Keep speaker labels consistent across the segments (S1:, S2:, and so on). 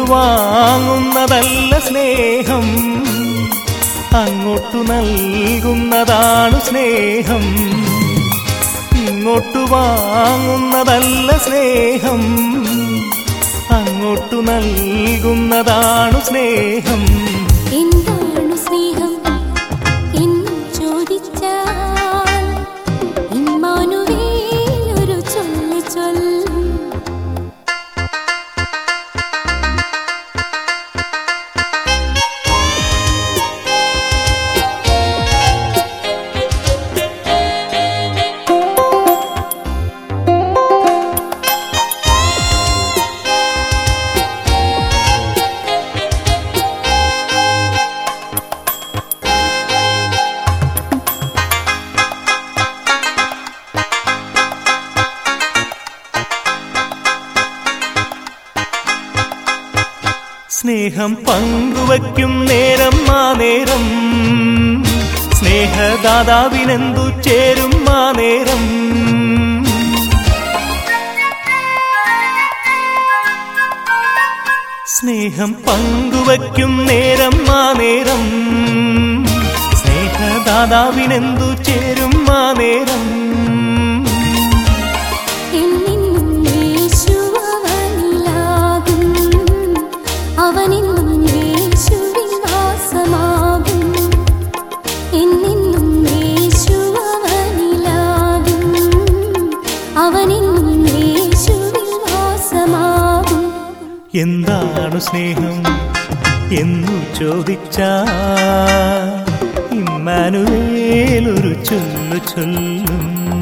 S1: വാങ്ങുന്നതല്ല സ്നേഹം അങ്ങോട്ടു നൽകുന്നതാണ് സ്നേഹം ഇങ്ങോട്ടു വാങ്ങുന്നതല്ല സ്നേഹം അങ്ങോട്ടു നൽകുന്നതാണ് സ്നേഹം
S2: എന്താണ് സ്നേഹം എന്ന് ചോദിച്ചാൽ ഇമ്മാനുവേൽ ഒരു ചൊല്ല് ചൊല്ലും
S1: സ്നേഹം പങ്കുവയ്ക്കും നേരം ആ നേരം സ്നേഹദാതാവിനെന്തു ചേരും ആ നേരം സ്നേഹം പങ്കുവയ്ക്കും നേരം ആ നേരം സ്നേഹദാതാവിനെന്തു ചേരും ആ നേരം
S2: എന്നെന്നും യേശു അവനിലാകും അവനെന്നും യേശുവിൽ വാസമാകും എന്നെന്നും യേശു അവനിലാകും അവനെന്നും യേശുവിൽ വാസമാകും
S1: എന്താണ് സ്നേഹം എന്നു ചോദിച്ചാ ഇമ്മാനുവേലൊരു ചൊല്ലു ചൊല്ലും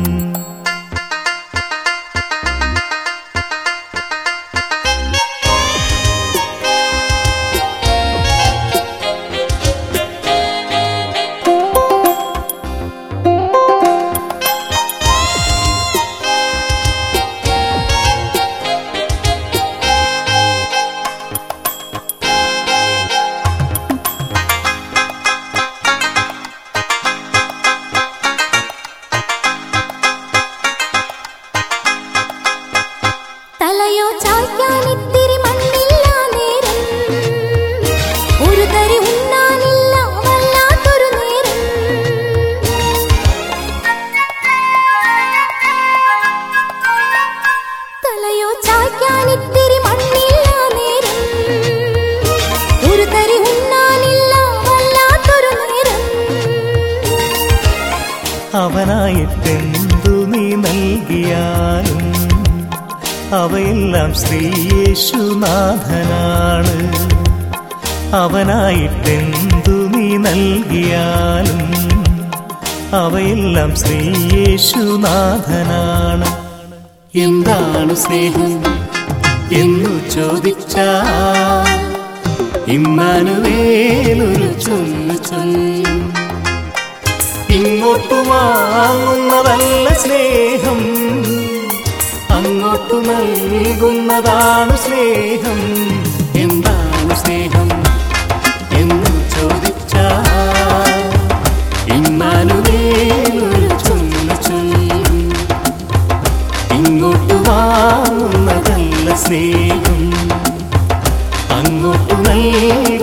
S2: തലയോ ചായ്ക്കാനിത്തിരി മണ്ണില്ല നേരം ഒരു തരി ഉണ്ണാനില്ല വല്ലാത്തൊരു നേരം തലയോ ചായ്ക്കാനിത്തിരി മണ്ണില്ല നേരം ഒരു തരി ഉണ്ണാനില്ല വല്ലാത്തൊരു നേരം
S1: അവനായിട്ടെന്തു നീ നൽകിയാലും അവയെല്ലാം ശ്രീയേശുനാഥനാണ് അവനായിട്ടെന്തു നീ നൽകിയാലും അവയെല്ലാം ശ്രീയേശുനാഥനാണ് എന്താണ് സ്നേഹം എന്നു ചോദിച്ചാൽ ഇമ്മാനുവേലൊരു ചൊല്ലു ചൊല്ലും ഇങ്ങോട്ടു വാങ്ങുന്നതല്ല സ്നേഹം അങ്ങോട്ടു നൽകുന്നതാണ് സ്നേഹം എന്താണ് സ്നേഹം എന്ന് ചോദിച്ചാൽ ഇമ്മാനുവേലൊരു ചൊല്ലു ചൊല്ലും ഇങ്ങോട്ടു വാങ്ങുന്നതല്ല സ്നേഹം അങ്ങോട്ടു നൽകുന്നതാണ്